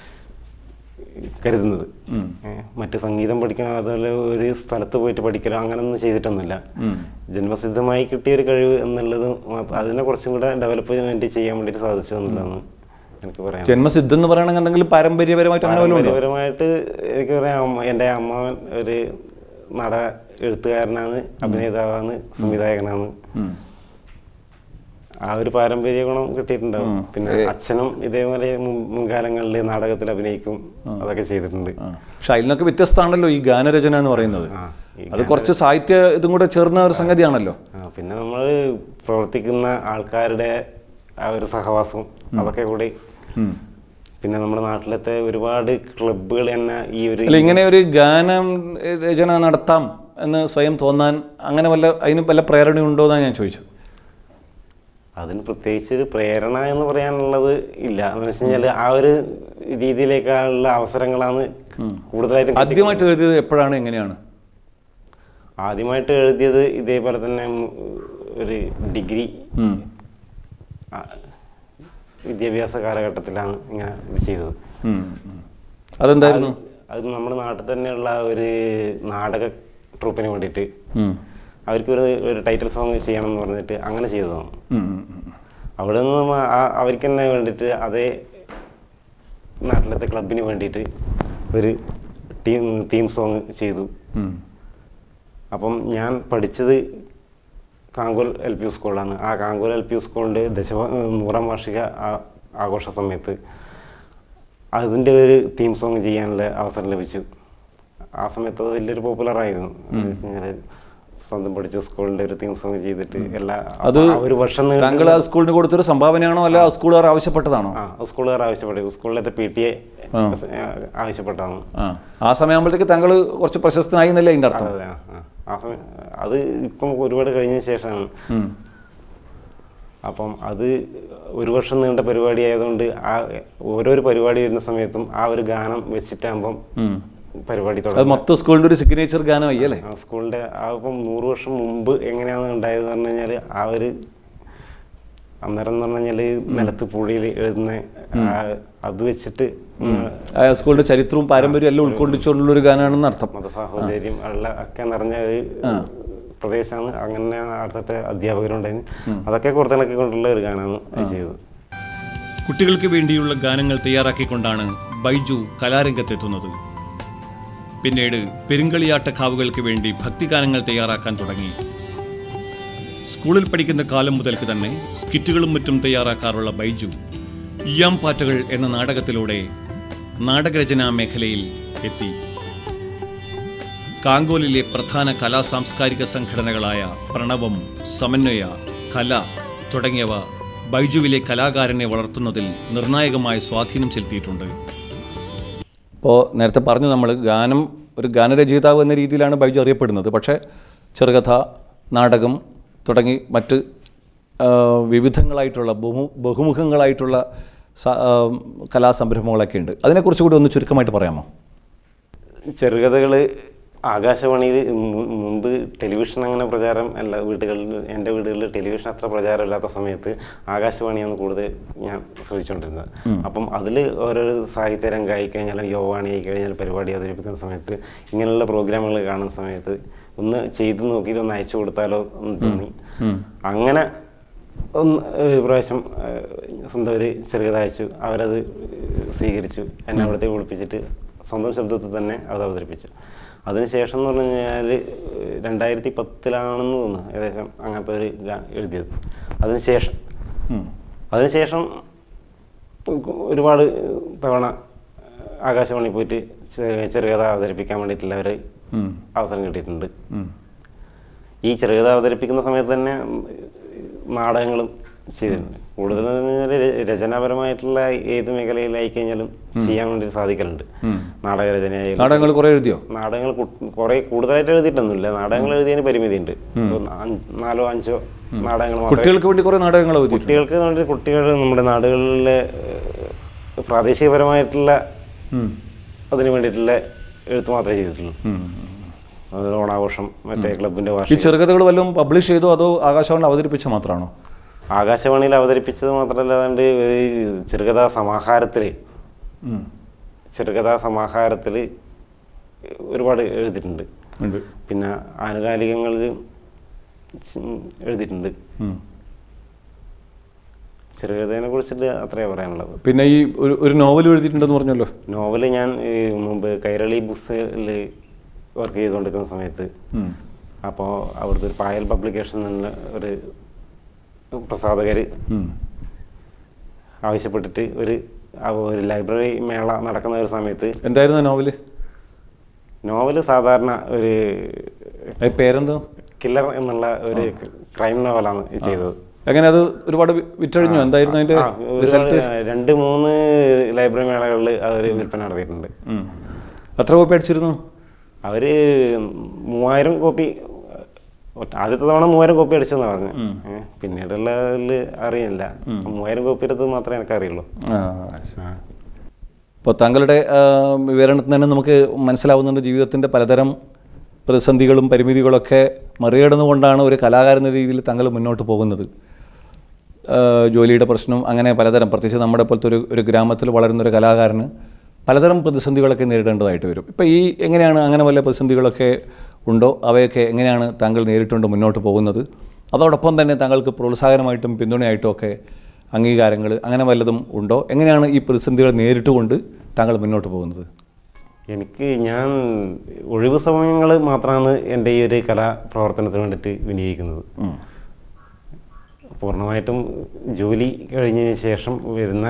കരുതുന്നത് ഏ, മറ്റ് സംഗീതം പഠിക്കണം അതുപോലെ ഒരു സ്ഥലത്ത് പോയിട്ട് പഠിക്കലോ അങ്ങനെയൊന്നും ചെയ്തിട്ടൊന്നുമില്ല ജന്മസിദ്ധമായി കിട്ടിയ ഒരു കഴിവ് എന്നുള്ളത് മാത്ര- അതിനെ കുറച്ചും കൂടെ ഡെവലപ്മെന്റ് ചെയ്യാൻ വേണ്ടിയിട്ട് സാധിച്ചു എന്നുള്ളതാണ് എനിക്ക് പറയാൻ ജന്മസിദ്ധം എന്ന് പറയണമെങ്കിൽ എന്തെങ്കിലും പാരമ്പര്യപരമായിട്ട് അങ്ങനെ വല്ലതും ഉണ്ടോ പാരമ്പര്യപരമായിട്ട് എനിക്ക് പറയാം അമ്മ- എൻ്റെ അമ്മാവൻ ഒരു നട എഴുത്തുകാരനാണ് അഭിനേതാവാണ് സംവിധായകനാണ് ഉം. ആ ഒരു പാരമ്പര്യ ഗുണം കിട്ടിയിട്ടുണ്ടാവും പിന്നെ അച്ഛനും ഇതേപോലെ മുൻ- മുൻകാലങ്ങളിൽ നാടകത്തിൽ അഭിനയിക്കും അതൊക്കെ ചെയ്തിട്ടുണ്ട് ആ. പക്ഷെ അതിനൊക്കെ വ്യത്യസ്തമാണല്ലോ ഈ ഗാനരചന എന്ന് പറയുന്നത് ആ, ഈ അത് കുറച്ച് സാഹിത്യ ഇതും കൂടെ ചേർന്ന ഒരു സംഗതിയാണല്ലോ ആ, പിന്നെ നമ്മൾ പ്രവർത്തിക്കുന്ന ആൾക്കാരുടെ ആ ഒരു സഹവാസവും അതൊക്കെ കൂടി ഉം. പിന്നെ നമ്മുടെ നാട്ടിലത്തെ ഒരുപാട് ക്ലബ്ബുകൾ തന്നെ ഈ ഒരു അല്ല ഇങ്ങനെ ഒരു ഗാനം ഏ, രചന നടത്താം എന്ന് സ്വയം തോന്നാൻ അങ്ങനെ വല്ല അതിന് വല്ല പ്രേരണയുണ്ടോ എന്നാണ് ഞാൻ ചോദിച്ചത് അതിന് പ്രത്യേകിച്ച് ഒരു പ്രേരണ എന്ന് പറയാനുള്ളത് ഇല്ല എന്ന് വെച്ച് കഴിഞ്ഞാൽ ആ ഒരു രീതിയിലേക്കുള്ള അവസരങ്ങളാണ് കൂടുതലായിട്ടും കിട്ടി- ആദ്യമായിട്ട് എഴുതിയത് എപ്പോഴാണ് എങ്ങനെയാണ് ആദ്യമായിട്ട് എഴുതിയത് ഇതേപോലെ തന്നെ ഉം, ഒരു ഡിഗ്രി ഉം. ആ, വിദ്യാഭ്യാസ കാലഘട്ടത്തിലാണ് ഇങ്ങനെ ഇത് ചെയ്തത് ഉം. ഉം. അതെന്തായിരുന്നു അത് നമ്മുടെ നാട്ടിൽ തന്നെയുള്ള ഒരു നാടക ട്രൂപ്പിന് വേണ്ടിയിട്ട് ഉം. അവർക്ക് ഒരു ഒരു ടൈറ്റിൽ സോങ് ചെയ്യണം എന്ന് പറഞ്ഞിട്ട് അങ്ങനെ ചെയ്തതാണ് ഉം. ഉം. ഉം. അവിടെ നിന്ന് നമ്മ ആ- അവർക്ക് തന്നെ വേണ്ടിയിട്ട് അതേ നാട്ടിലത്തെ ക്ലബിന് വേണ്ടിയിട്ട് ഒരു ടീം തീം സോങ് ചെയ്തു ഉം. അപ്പം ഞാൻ പഠിച്ചത് കാങ്കോൽ എൽ പി സ്കൂളിലാണ് ആ കാങ്കോൽ എൽ പി സ്കൂളിൻ്റെ ദശ നൂറാം വാർഷിക ആ- ആഘോഷ സമയത്ത് അതിൻ്റെ ഒരു തീം സോങ് ചെയ്യാനുള്ള അവസരം ലഭിച്ചു ആ സമയത്ത് അത് വലിയൊരു പോപ്പുലർ ആയിരുന്നു എന്ന് വെച്ച് കഴിഞ്ഞാല് സ്വന്തം പഠിച്ച സ്കൂളിൻ്റെ ഒരു തീം സോങ് ചെയ്തിട്ട് എല്ലാ അത് ആ ഒരു വർഷം നീണ്ടു താങ്കൾ ആ സ്കൂളിന് കൊടുത്തൊരു സംഭാവനയാണോ അല്ല ആ സ്കൂളുകാർ ആവശ്യപ്പെട്ടതാണോ ആ സ്കൂളുകാർ ആവശ്യപ്പെട്ടു സ്കൂളിലത്തെ പി ടി എ ആവശ്യപ്പെട്ടതാണ് ആ ആ സമയമാകുമ്പോഴത്തേക്ക് താങ്കൾ കുറച്ച് പ്രശസ്തനായി എന്നല്ലേ അതിൻ്റെ അർത്ഥം അതെ ആ, ആ. ആ സമയം അത് ഇപ്പം ഒരുപാട് കഴിഞ്ഞ ശേഷമാണ് ഉം. അപ്പം അത് ഒരു വർഷം നീണ്ട പരിപാടി ആയതുകൊണ്ട് ആ ഓരോരോ പരിപാടി വരുന്ന സമയത്തും ആ ഒരു ഗാനം വെച്ചിട്ടാകുമ്പം ഉം. പരിപാടി അത് തുടങ്ങും മൊത്തം സ്കൂളിൻ്റെ ഒരു സിഗ്നേച്ചർ ഗാനമായി അല്ലേ ആ സ്കൂളിൻ്റെ ആ ഇപ്പം നൂറ് വർഷം മുമ്പ് എങ്ങനെയാണ് ഉണ്ടായത് എന്ന് പറഞ്ഞു കഴിഞ്ഞാൽ ആ ഒരു അന്നേരം എന്ന് പറഞ്ഞു കഴിഞ്ഞാൽ നിലത്ത് പുഴയിൽ എഴുതുന്ന ആ- അത് വെച്ചിട്ട് ആ സ്കൂളിന്റെ ചരിത്രവും പാരമ്പര്യവും എല്ലാം ഉൾക്കൊണ്ടിച്ചുകൊണ്ടുള്ള ഒരു ഗാനമാണെന്ന് അർത്ഥം മതസാഹോദര്യം ഉള്ള ഒക്കെ നിറഞ്ഞ ഒരു പ്രദേശമാണ് അങ്ങനെ അടുത്തത്തെ അധ്യാപകരുണ്ടായിരുന്നു അതൊക്കെ പുറത്തിണക്കിക്കൊണ്ടുള്ള ഒരു ഗാനമാണ് അത് ചെയ്തത് കുട്ടികൾക്ക് വേണ്ടിയുള്ള ഗാനങ്ങൾ തയ്യാറാക്കിക്കൊണ്ടാണ് ബൈജു കലാരംഗത്തെത്തുന്നത് പിന്നീട് പെരുങ്കളിയാട്ടക്കാവുകൾക്ക് വേണ്ടി ഭക്തിഗാനങ്ങൾ തയ്യാറാക്കാൻ തുടങ്ങി സ്കൂളിൽ പഠിക്കുന്ന കാലം മുതൽക്ക് തന്നെ സ്കിറ്റുകളും മറ്റും തയ്യാറാക്കാറുള്ള ബൈജു ഇയാം പാറ്റകൾ എന്ന നാടകത്തിലൂടെ നാടകരചനാ മേഖലയിൽ എത്തി കാങ്കോലിലെ പ്രധാന കലാ സാംസ്കാരിക സംഘടനകളായ പ്രണവം സമന്വയ കല തുടങ്ങിയവ ബൈജുവിലെ കലാകാരനെ വളർത്തുന്നതിൽ നിർണായകമായ സ്വാധീനം ചെലുത്തിയിട്ടുണ്ട് ഇപ്പോൾ നേരത്തെ പറഞ്ഞു നമ്മൾ ഗാനം ഒരു ഗാനരചയിതാവ് എന്ന രീതിയിലാണ് ബൈജു അറിയപ്പെടുന്നത് പക്ഷേ ചെറുകഥ നാടകം തുടങ്ങി മറ്റ് ആ, വിവിധങ്ങളായിട്ടുള്ള ബഹു ബഹുമുഖങ്ങളായിട്ടുള്ള സ- ആ, കലാസംരംഭങ്ങളൊക്കെ ഉണ്ട് അതിനെക്കുറിച്ച് കൂടി ഒന്ന് ചുരുക്കമായിട്ട് പറയാമോ ചെറുകഥകൾ ആകാശവാണിയിൽ മുമ്പ് ടെലിവിഷൻ അങ്ങനെ പ്രചാരം അല്ല വീടുകളിൽ എൻ്റെ വീടുകളിൽ ടെലിവിഷൻ അത്ര പ്രചാരമില്ലാത്ത സമയത്ത് ആകാശവാണിയാണ് കൂടുതൽ ഞാൻ ശ്രമിച്ചുകൊണ്ടിരുന്നത് അപ്പം അതിൽ ഓരോരോ സാഹിത്യ രംഗമായി കഴിഞ്ഞാൽ യോവാണി ആയി കഴിഞ്ഞാൽ പരിപാടി അവതരിപ്പിക്കുന്ന സമയത്ത് ഇങ്ങനെയുള്ള പ്രോഗ്രാമുകൾ കാണുന്ന സമയത്ത് ഒന്ന് ചെയ്ത് നോക്കിയിട്ട് ഒന്ന് അയച്ചു കൊടുത്താലോ എന്ന് തോന്നി അങ്ങനെ ഒന്ന് ഒരു പ്രാവശ്യം ഏഹ്, സ്വന്തം ഒരു ചെറുകഥ അയച്ചു അവരത് സ്വീകരിച്ചു എന്നെ അവിടത്തേക്ക് വിളിപ്പിച്ചിട്ട് സ്വന്തം ശബ്ദത്തിൽ തന്നെ അത് അവതരിപ്പിച്ചു അതിനുശേഷം എന്ന് പറഞ്ഞു കഴിഞ്ഞാൽ രണ്ടായിരത്തി പത്തിലാണെന്ന് തോന്നുന്നു ഏകദേശം അങ്ങനത്തെ ഒരു ഗാ- എഴുതിയത് അതിനുശേഷം ഉം. അതിനുശേഷം ഒരുപാട് തവണ ആകാശവാണി പോയിട്ട് ചെ- ചെറുകഥ അവതരിപ്പിക്കാൻ വേണ്ടിയിട്ടുള്ള ഒരു ഉം. അവസരം കിട്ടിയിട്ടുണ്ട് ഉം. ഈ ചെറുകഥ അവതരിപ്പിക്കുന്ന സമയത്ത് തന്നെ ഉം, നാടകങ്ങളും ചെയ്തിട്ടുണ്ട് കൂടുതൽ രചനാപരമായിട്ടുള്ള ഏത് മേഖലയിലായി കഴിഞ്ഞാലും ചെയ്യാൻ വേണ്ടി സാധിക്കലുണ്ട് നാടകരചനയായാലും നാടകങ്ങൾ കുറേ എഴുതിയോ നാടകങ്ങൾ കുറേ കൂടുതലായിട്ട് എഴുതിയിട്ടൊന്നുമില്ല നാടകങ്ങൾ എഴുതിയതിന് പരിമിതിയുണ്ട് ഒന്ന് അഞ്ച്- നാലോ അഞ്ചോ നാടകങ്ങൾ മാത്രമേ കുട്ടികൾക്ക് വേണ്ടി കുറേ നാടകങ്ങൾ എഴുതിയിട്ടുണ്ട് കുട്ടികൾക്ക് വേണ്ടി കുട്ടികൾ നമ്മുടെ നാടുകളിലെ ഏഹ്, പ്രാദേശികപരമായിട്ടുള്ള ഉം. അതിന് വേണ്ടിയിട്ടുള്ള എഴുത്ത് മാത്രമേ ചെയ്തിട്ടുള്ളൂ ഉം. അത് ഓണാഘോഷം മറ്റേ ക്ലബിൻ്റെ ഈ വാർഷികം ചെറുകഥകൾ വല്ലതും പബ്ലിഷ് ചെയ്തോ അതോ ആകാശവാണി അവതരിപ്പിച്ച മാത്രമാണോ ആകാശവാണിയിൽ അവതരിപ്പിച്ചത് മാത്രമല്ല അതുകൊണ്ട് ഒരു ചെറുകഥാ സമാഹാരത്തിൽ ഉം. ചെറുകഥാ സമാഹാരത്തിൽ ഒരുപാട് എഴുതിയിട്ടുണ്ട് ഉണ്ട് പിന്നെ ആനുകാലികങ്ങളിൽ ചി- എഴുതിയിട്ടുണ്ട് ഉം. ചെറുകഥയെ കുറിച്ചിട്ട് അത്രയേ പറയാനുള്ളത് പിന്നെ ഈ ഒരു ഒരു നോവൽ എഴുതിയിട്ടുണ്ടെന്ന് പറഞ്ഞല്ലോ നോവൽ ഞാൻ ഈ മുമ്പ് കൈരളി ബുക്സിൽ വർക്ക് ചെയ്തുകൊണ്ടിരിക്കുന്ന സമയത്ത് ഉം. അപ്പോൾ അവിടുത്തെ ഒരു പായൽ പബ്ലിക്കേഷൻ എന്നുള്ള ഒരു പ്രസാധകർ ഉം. ആവശ്യപ്പെട്ടിട്ട് ഒരു ആ ഒരു ലൈബ്രറി മേള നടക്കുന്ന ഒരു സമയത്ത് എന്തായിരുന്നു നോവല് നോവല് സാധാരണ ഒരു അത് പേരെന്താ കില്ലർ എന്നുള്ള ഒരു ക്രൈം നോവലാണ് ഇത് ചെയ്തത് എങ്ങനെ അത് ഒരുപാട് വി- വിറ്റഴിഞ്ഞു എന്തായിരുന്നു അതിന്റെ ആ, ഒരുപാട് റിസൾട്ട് രണ്ട് മൂന്ന് ലൈബ്രറി മേളകളിൽ അവർ വിൽപ്പന നടത്തിയിട്ടുണ്ട് ഉം. എത്ര കോപ്പി അടിച്ചിരുന്നു അവര് മൂവായിരം കോപ്പി ഒറ്റ- ആദ്യത്തെ തവണ മൂവായിരം കോപ്പി അടിച്ചെന്നാണ് പറഞ്ഞു പിന്നീടുള്ളതിൽ അറിയില്ല മൂവായിരം കോപ്പി എടുത്തത് മാത്രമേ എനിക്ക് അറിയുള്ളൂ അപ്പോൾ താങ്കളുടെ ആ, വിവരണത്തിൽ തന്നെ നമുക്ക് മനസ്സിലാവുന്നുണ്ട് ജീവിതത്തിൻ്റെ പലതരം പ്രതിസന്ധികളും പരിമിതികളൊക്കെ മറികടന്നുകൊണ്ടാണ് ഒരു കലാകാരൻ എന്ന രീതിയിൽ താങ്കൾ മുന്നോട്ട് പോകുന്നത് ആ, ജോലിയുടെ പ്രശ്നം അങ്ങനെ പലതരം പ്രത്യേകിച്ച് നമ്മുടെ പോലത്തെ ഒരു ഒരു ഗ്രാമത്തിൽ വളരുന്ന ഒരു കലാകാരന് പലതരം പ്രതിസന്ധികളൊക്കെ നേരിടേണ്ടതായിട്ട് വരും ഇപ്പോൾ ഈ എങ്ങനെയാണ് അങ്ങനെ വല്ല പ്രതിസന്ധികളൊക്കെ ഉണ്ടോ അവയൊക്കെ എങ്ങനെയാണ് താങ്കൾ നേരിട്ടുകൊണ്ട് മുന്നോട്ട് പോകുന്നത് അതോടൊപ്പം തന്നെ താങ്കൾക്ക് പ്രോത്സാഹനമായിട്ടും പിന്തുണയായിട്ടും ഒക്കെ അംഗീകാരങ്ങൾ അങ്ങനെ വല്ലതും ഉണ്ടോ എങ്ങനെയാണ് ഈ പ്രതിസന്ധികൾ നേരിട്ടുകൊണ്ട് താങ്കൾ മുന്നോട്ട് പോകുന്നത് എനിക്ക് ഞാൻ ഒഴിവ് സമയങ്ങൾ മാത്രമാണ് എൻ്റെ ഈ ഒരു കലാപ്രവർത്തനത്തിന് വേണ്ടിയിട്ട് വിനിയോഗിക്കുന്നത് പൂർണ്ണമായിട്ടും ജോലി കഴിഞ്ഞതിന് ശേഷം വരുന്ന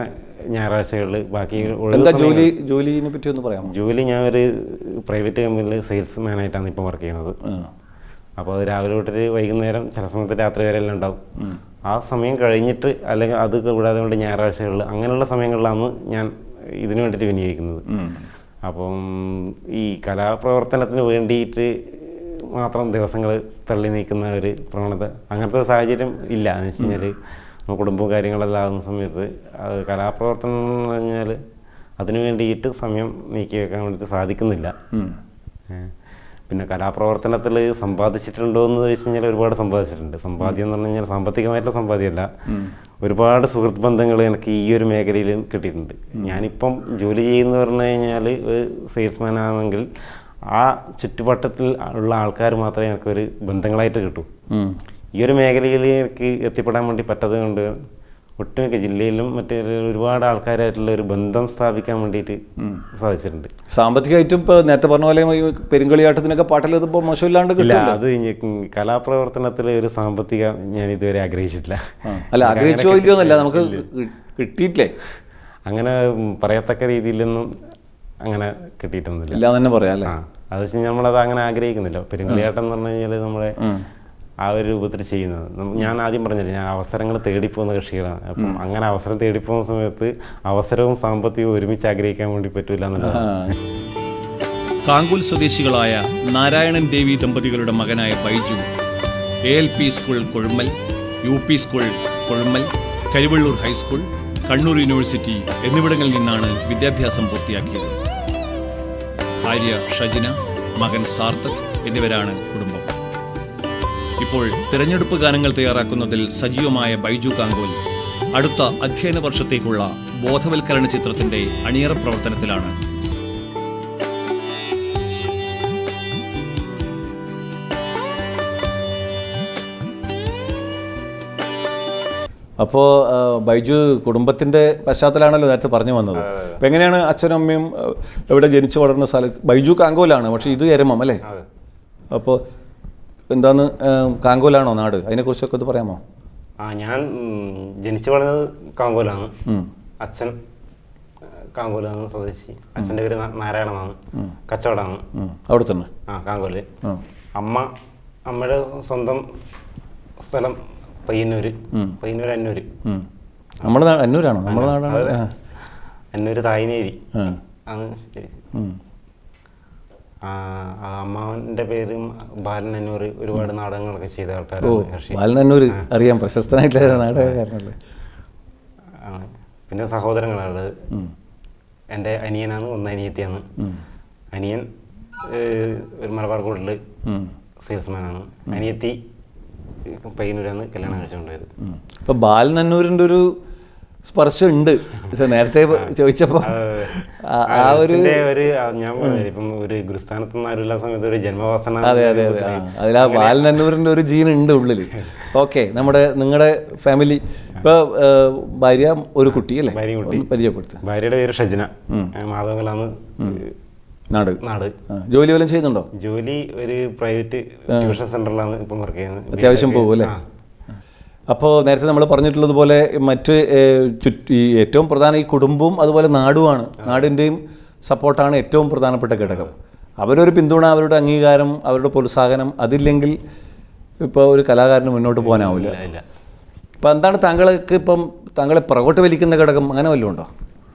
ഞായറാഴ്ചകളിൽ ബാക്കി ഒഴിവ് എന്താ സമയങ്ങളിൽ- ജോലി ജോലിനെ പറ്റി ഒന്ന് പറയാമോ ജോലി ഞാൻ ഒരു പ്രൈവറ്റ് കമ്പനിയിൽ സെയിൽസ് മാനായിട്ടാണ് ഇപ്പം വർക്ക് ചെയ്യുന്നത് ആ. അപ്പോൾ അത് രാവിലെ തൊട്ടിട്ട് വൈകുന്നേരം ചില സമയത്ത് രാത്രി വരെ എല്ലാം ഉണ്ടാവും ആ സമയം കഴിഞ്ഞിട്ട് അല്ലെങ്കിൽ അത് കൂടാതെ കൊണ്ട് ഞായറാഴ്ചകളിൽ അങ്ങനെയുള്ള സമയങ്ങളിലാണ് ഞാൻ ഇതിനു വേണ്ടിയിട്ട് വിനിയോഗിക്കുന്നത് ഉം. അപ്പം ഈ കലാപ്രവർത്തനത്തിന് വേണ്ടിയിട്ട് മാത്രം ദിവസങ്ങൾ തള്ളി നീക്കുന്ന ഒരു പ്രവണത അങ്ങനത്തെ ഒരു സാഹചര്യം ഇല്ല എന്ന് വെച്ച് കഴിഞ്ഞാൽ നമ്മൾ കുടുംബവും കാര്യങ്ങളെല്ലാം ആകുന്ന സമയത്ത് അത് കലാപ്രവർത്തനം എന്ന് പറഞ്ഞാൽ അതിനു വേണ്ടിയിട്ട് സമയം നീക്കി വെക്കാൻ വേണ്ടിയിട്ട് സാധിക്കുന്നില്ല ഉം. ഏ. പിന്നെ കലാപ്രവർത്തനത്തിൽ സമ്പാദിച്ചിട്ടുണ്ടോ എന്ന് ചോദിച്ചു കഴിഞ്ഞാൽ ഒരുപാട് സമ്പാദിച്ചിട്ടുണ്ട് സമ്പാദ്യം എന്ന് പറഞ്ഞു കഴിഞ്ഞാൽ സാമ്പത്തികമായിട്ടുള്ള സമ്പാദ്യമല്ല ഒരുപാട് സുഹൃത്ത് ബന്ധങ്ങൾ എനിക്ക് ഈ ഒരു മേഖലയിൽ കിട്ടിയിട്ടുണ്ട് ഞാനിപ്പം ജോലി ചെയ്യുന്ന പറഞ്ഞു കഴിഞ്ഞാൽ ഒരു സെയിൽസ്മാൻ ആണെങ്കിൽ ആ ചുറ്റുവട്ടത്തിൽ ഉള്ള ആൾക്കാർ മാത്രമേ എനിക്കൊരു ബന്ധങ്ങളായിട്ട് കിട്ടൂ ഉം. ഈ ഒരു മേഖലയിൽ എനിക്ക് എത്തിപ്പെടാൻ വേണ്ടി പറ്റാത്തത് കൊണ്ട് ഒട്ടുമിക്ക ജില്ലയിലും മറ്റേ ഒരുപാട് ആൾക്കാരായിട്ടുള്ള ഒരു ബന്ധം സ്ഥാപിക്കാൻ വേണ്ടിയിട്ട് സാധിച്ചിട്ടുണ്ട് സാമ്പത്തികമായിട്ടും ഇപ്പോൾ നേരത്തെ പറഞ്ഞ പോലെ ഈ പെരുങ്കളിയാട്ടത്തിനൊക്കെ പാട്ടിലെത്തുമ്പോൾ മോശമില്ലാണ്ട് ഇല്ല കിട്ടില്ല അത് ഇനി കലാപ്രവർത്തനത്തിൽ ഒരു സാമ്പത്തിക ഞാൻ ഇതുവരെ ആഗ്രഹിച്ചിട്ടില്ല അല്ല ആഗ്രഹിച്ചോ ഇല്ലയോ എന്നല്ല നമുക്ക് കി- കിട്ടിയിട്ടില്ലേ അങ്ങനെ ഉം, പറയത്തക്ക രീതിയിലൊന്നും അങ്ങനെ കിട്ടിയിട്ടൊന്നുമില്ല ഇല്ല തന്നെ പറയാം അല്ലേ ആ അത് വെച്ച് നമ്മളത് അങ്ങനെ ആഗ്രഹിക്കുന്നില്ല പെരുങ്കളിയാട്ടം എന്ന് പറഞ്ഞു കഴിഞ്ഞാൽ നമ്മളെ ആ ഒരു രൂപത്തിൽ ചെയ്യുന്നത് നമ്മ- ഞാൻ ആദ്യം പറഞ്ഞില്ല ഞാൻ അവസരങ്ങൾ തേടിപ്പോകുന്ന കക്ഷികളാണ് അപ്പം അങ്ങനെ അവസരം തേടിപ്പോകുന്ന സമയത്ത് അവസരവും സാമ്പത്തികവും ഒരുമിച്ച് ആഗ്രഹിക്കാൻ വേണ്ടി പറ്റൂല എന്നുള്ളത് ആ. കാങ്കുൽ സ്വദേശികളായ നാരായണൻ ദേവി ദമ്പതികളുടെ മകനായ Baiju A L P school Kozhummal U P school Kozhummal Karivellur high school Kannur university എന്നിവിടങ്ങളിൽ നിന്നാണ് വിദ്യാഭ്യാസം പൂർത്തിയാക്കിയത് ഭാര്യ ഷജിന മകൻ സാർത്ഥക് എന്നിവരാണ് കുടുംബം ഇപ്പോൾ തിരഞ്ഞെടുപ്പ് ഗാനങ്ങൾ തയ്യാറാക്കുന്നതിൽ സജീവമായ ബൈജു കാങ്കോൽ അടുത്ത അധ്യയന വർഷത്തേക്കുള്ള ബോധവൽക്കരണ ചിത്രത്തിന്റെ അണിയറ പ്രവർത്തനത്തിലാണ് അപ്പോൾ ബൈജു കുടുംബത്തിന്റെ പശ്ചാത്തലമാണല്ലോ നേരത്തെ പറഞ്ഞു വന്നത് അപ്പം എങ്ങനെയാണ് അച്ഛനും അമ്മയും ആ, എവിടെ ജനിച്ചു വളർന്ന സ്ഥലം ബൈജു കാങ്കോലാണ് പക്ഷേ ഇത് എരമം അല്ലേ അതെ അപ്പോൾ എന്താണ് ആ, കാങ്കോലാണോ നാട് അതിനെക്കുറിച്ചൊക്കെ ഒന്ന് പറയാമോ ആ ഞാൻ ഉം, ജനിച്ചു വളർന്നത് കാങ്കോലാണ് ഉം. അച്ഛൻ ആ, കാങ്കോലാണ് സ്വദേശി അച്ഛൻ്റെ പേര് നാ- നാരായണനാണ് കച്ചവടമാണ് ഉം. അവിടെ തന്നെ ആ കാങ്കോല് ആ. അമ്മ അമ്മയുടെ സ്വന്തം സ്ഥലം പയ്യന്നൂര് പയ്യന്നൂർ അന്നൂര് ഉം. നമ്മുടെ നാട് അന്നൂരാണോ നമ്മുടെ നാടാണ് അതെ. ആ. അന്നൂര് തായ്നേരി ആ. ആണ് ശരി. ഉം. ആ ആ അമ്മാവൻ്റെ പേരും ബാലൻ അന്നൂർ ഒരുപാട് നാടകങ്ങളൊക്കെ ചെയ്ത ഓ ആൾക്കാരാണ് കക്ഷി ബാലനന്നൂർ അറിയാം പ്രശസ്തനായിട്ടുള്ള നാടകക്കാരനല്ലേ ആണ് പിന്നെ സഹോദരങ്ങളുള്ളത് എൻ്റെ അനിയനാണ് ഒന്ന് അനിയത്തിയാണ് അനിയൻ ഏഹ്, ഒരു മലബാർ കോട്ടിൽ ഉം. സെയിൽസ്മാനാണ് അനിയത്തി പയ്യന്നൂരാണ് കല്യാണം കഴിച്ചുകൊണ്ടുപോയത് ഉം. ഇപ്പൊ ബാലനന്നൂരിന്റെ ഒരു സ്പർശം ഉണ്ട് ഇത് നേരത്തെ ചോദിച്ചപ്പോ ആ- ആ ഒരു ഇതിന്റെ ഒരു ആ, ഞാൻ പറഞ്ഞില്ലേ, ഇപ്പം ഒരു ഗുരുസ്ഥാനത്ത് നിന്ന് ആരുള്ള സമയത്ത് ഒരു ജന്മവാസന അതെ അതെ അതെ ആ, അതിൽ ആ ബാലനന്നൂരിന്റെ ഒരു ജീൻ ഉണ്ട് ഉള്ളിൽ ഓക്കെ നമ്മുടെ നിങ്ങളുടെ ഫാമിലി ഇപ്പൊ ആ, ഭാര്യ ഒരു കുട്ടി അല്ലേ ഭാര്യയും കുട്ടി. ഒന്ന് പരിചയപ്പെടുത്തുക ഭാര്യയുടെ പേര് ഷജ്ന മാധവങ്കലാണ് നാട് നാട് ആ, ജോലി വല്ലതും ചെയ്യുന്നുണ്ടോ ജോലി ഒരു പ്രൈവറ്റ് ട്യൂഷൻ സെന്ററിലാണ് ഇപ്പം വർക്ക് ചെയ്യുന്നത് അത്യാവശ്യം പോകും അല്ലേ ആ. അപ്പോൾ നേരത്തെ നമ്മൾ പറഞ്ഞിട്ടുള്ളത് പോലെ മറ്റ് ഏഹ്, ചുറ്റ് ഈ ഏറ്റവും പ്രധാന ഈ കുടുംബവും അതുപോലെ നാടുമാണ് നാടിൻ്റെയും സപ്പോർട്ടാണ് ഏറ്റവും പ്രധാനപ്പെട്ട ഘടകം അവരൊരു പിന്തുണ അവരുടെ അംഗീകാരം അവരുടെ പ്രോത്സാഹനം അതില്ലെങ്കിൽ ഇപ്പോൾ ഒരു കലാകാരന് മുന്നോട്ട് പോകാനാവില്ല ഇല്ല, ഇല്ല ഇപ്പം എന്താണ് താങ്കൾക്ക് ഇപ്പം താങ്കളെ പുറകോട്ട് വലിക്കുന്ന ഘടകം അങ്ങനെ വല്ലതും ഉണ്ടോ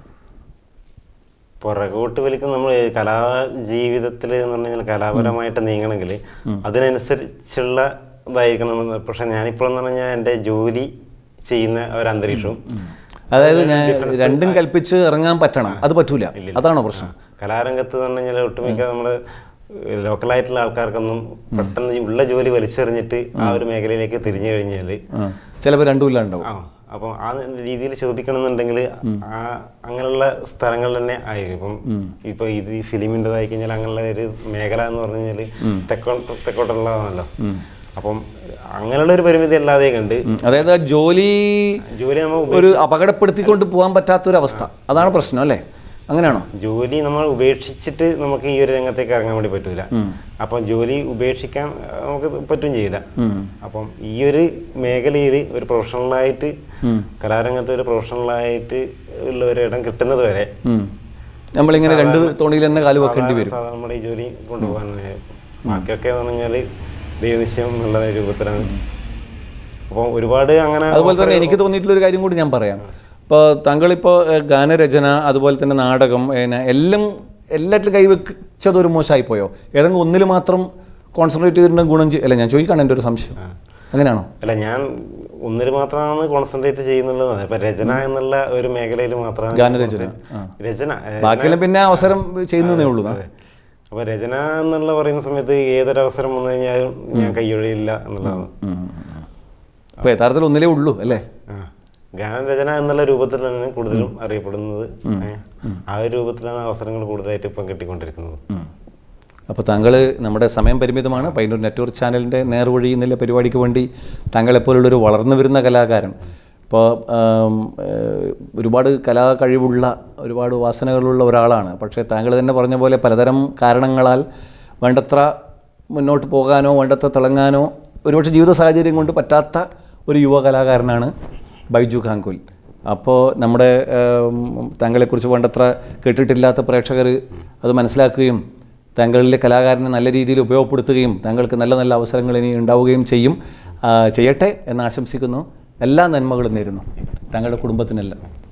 പുറകോട്ട് വലിക്കുന്ന നമ്മൾ കലാ ജീവിതത്തിൽ എന്ന് പറഞ്ഞു കഴിഞ്ഞാൽ കലാപരമായിട്ട് നീങ്ങണമെങ്കിൽ അതിനനുസരിച്ചുള്ള ഇതായിരിക്കണം എന്ന് പക്ഷെ ഞാനിപ്പോൾ എന്ന് പറഞ്ഞാൽ എൻ്റെ ജോലി ചെയ്യുന്ന ഒരു അന്തരീക്ഷവും അതായത് ഞാൻ രണ്ടും കൽപ്പിച്ച് ഇറങ്ങാൻ പറ്റണം അത് പറ്റൂല അതാണോ പ്രശ്നം കലാരംഗത്ത് എന്ന് പറഞ്ഞു കഴിഞ്ഞാൽ ഒട്ടുമിക്ക നമ്മൾ ലോക്കലായിട്ടുള്ള ആൾക്കാർക്കൊന്നും പെട്ടെന്ന് ഈ ഉള്ള ജോലി വലിച്ചെറിഞ്ഞിട്ട് ആ ഒരു മേഖലയിലേക്ക് തിരിഞ്ഞു കഴിഞ്ഞാൽ ആ ചിലപ്പോൾ രണ്ടും ഇല്ലാണ്ടാവും ആ അപ്പം ആ രീതിയിൽ ശോഭിക്കണമെന്നുണ്ടെങ്കിൽ ആ അങ്ങനെയുള്ള സ്ഥലങ്ങളിൽ തന്നെ ആയിരിക്കും ഇപ്പം ഇപ്പൊ ഇത് ഈ ഫിലിമിൻ്റെതായി കഴിഞ്ഞാൽ അങ്ങനെയുള്ള ഒരു മേഖല എന്ന് പറഞ്ഞു കഴിഞ്ഞാൽ തെക്കോ തെക്കോട്ടുള്ളതാണല്ലോ അപ്പം അങ്ങനെയുള്ള ഒരു പരിമിതി അല്ലാതെ കണ്ട് ഉം. അതായത് ആ ജോലി ജോലി നമ്മൾ ഒരു അപകടപ്പെടുത്തിക്കൊണ്ട് പോകാൻ പറ്റാത്തൊരവസ്ഥ അതാണ് പ്രശ്നം അല്ലേ അങ്ങനെയാണോ ജോലി നമ്മൾ ഉപേക്ഷിച്ചിട്ട് നമുക്ക് ഈ ഒരു രംഗത്തേക്ക് ഇറങ്ങാൻ വേണ്ടി പറ്റൂല അപ്പം ജോലി ഉപേക്ഷിക്കാൻ ആ, നമുക്ക് പറ്റും ചെയ്യില്ല ഉം. അപ്പം ഈ ഒരു മേഖലയിൽ ഒരു പ്രൊഫഷണലായിട്ട് കലാരംഗത്ത് ഒരു പ്രൊഫഷണലായിട്ട് ഉള്ള ഒരു ഇടം കിട്ടുന്നത് വരെ ഉം. നമ്മളിങ്ങനെ രണ്ട് തോണിയിൽ തന്നെ കാല് വെക്കേണ്ടി വരും സാധാരണ നമ്മുടെ ഈ ജോലി കൊണ്ടുപോകാൻ ബാക്കിയൊക്കെ എന്ന് പറഞ്ഞാൽ ദൈവനിശ്ചയം എന്നുള്ള രൂപത്തിലാണ് അപ്പം ഒരുപാട് അങ്ങനെ അതുപോലെ തന്നെ എനിക്ക് തോന്നിയിട്ടുള്ള ഒരു കാര്യം കൂടി ഞാൻ പറയാം ഇപ്പോൾ താങ്കളിപ്പോൾ ഏഹ്, ഗാനരചന അതുപോലെ തന്നെ നാടകം പിന്നെ എല്ലാം എല്ലാറ്റിലും കൈവച്ചത് ഒരു മോശമായി പോയോ ഏതെങ്കിലും ഒന്നിൽ മാത്രം കോൺസെൻട്രേറ്റ് ചെയ്തിട്ടുണ്ടെങ്കിൽ ഗുണം ചെയ്യും അല്ല ഞാൻ ചോദിക്കാണ് എൻ്റെ ഒരു സംശയം അങ്ങനെയാണോ അല്ല ഞാൻ ഒന്നിൽ മാത്രമാണ് കോൺസെൻട്രേറ്റ് ചെയ്യുന്നുള്ളത് ഇപ്പൊ രചന എന്നുള്ള ഒരു മേഖലയിൽ മാത്രമാണ് ഗാനരചന, ആ. രചന ഏ, ബാക്കിയെല്ലാം പിന്നെ അവസരം ചെയ്യുന്നതേ ഉള്ളൂ അതെ. അപ്പൊ രചന എന്നുള്ള പറയുന്ന സമയത്ത് ഏതൊരവസരം വന്നു കഴിഞ്ഞാലും ഞാൻ കൈയൊഴിയില്ല എന്നുള്ളതാണ് അപ്പോൾ യഥാർത്ഥത്തിൽ ഒന്നിലേ ഉള്ളൂ അല്ലേ ആ. ഗാനരചന എന്നുള്ള രൂപത്തിൽ തന്നെ കൂടുതലും അറിയപ്പെടുന്നത് ഏ, ആ ഒരു രൂപത്തിലാണ് അവസരങ്ങൾ കൂടുതലായിട്ട് ഇപ്പം കിട്ടിക്കൊണ്ടിരിക്കുന്നത് അപ്പോൾ താങ്കൾ നമ്മുടെ സമയം പരിമിതമാണ് പൈനൂർ നെറ്റ്വർക്ക് ചാനലിൻ്റെ നേർവഴി എന്നുള്ള പരിപാടിക്ക് വേണ്ടി താങ്കളെപ്പോലുള്ളൊരു വളർന്നു വരുന്ന കലാകാരൻ ഇപ്പോൾ ആം, ഏഹ്, ഒരുപാട് കലാ കഴിവുള്ള ഒരുപാട് വാസനകളുള്ള ഒരാളാണ് പക്ഷേ താങ്കൾ തന്നെ പറഞ്ഞ പോലെ പലതരം കാരണങ്ങളാൽ വേണ്ടത്ര മുന്നോട്ട് പോകാനോ വേണ്ടത്ര തിളങ്ങാനോ ഒരുപക്ഷെ ജീവിത സാഹചര്യം കൊണ്ട് പറ്റാത്ത ഒരു യുവ കലാകാരനാണ് ബൈജു ഖാങ്കുൽ അപ്പോൾ നമ്മുടെ ഏം, താങ്കളെക്കുറിച്ച് വേണ്ടത്ര കേട്ടിട്ടില്ലാത്ത പ്രേക്ഷകർ അത് മനസ്സിലാക്കുകയും താങ്കളിലെ കലാകാരനെ നല്ല രീതിയിൽ ഉപയോഗപ്പെടുത്തുകയും താങ്കൾക്ക് നല്ല നല്ല അവസരങ്ങൾ ഇനി ഉണ്ടാവുകയും ചെയ്യും ആ, ചെയ്യട്ടെ എന്ന് ആശംസിക്കുന്നു എല്ലാ നന്മകളും നേരുന്നു താങ്കളുടെ കുടുംബത്തിനെല്ലാം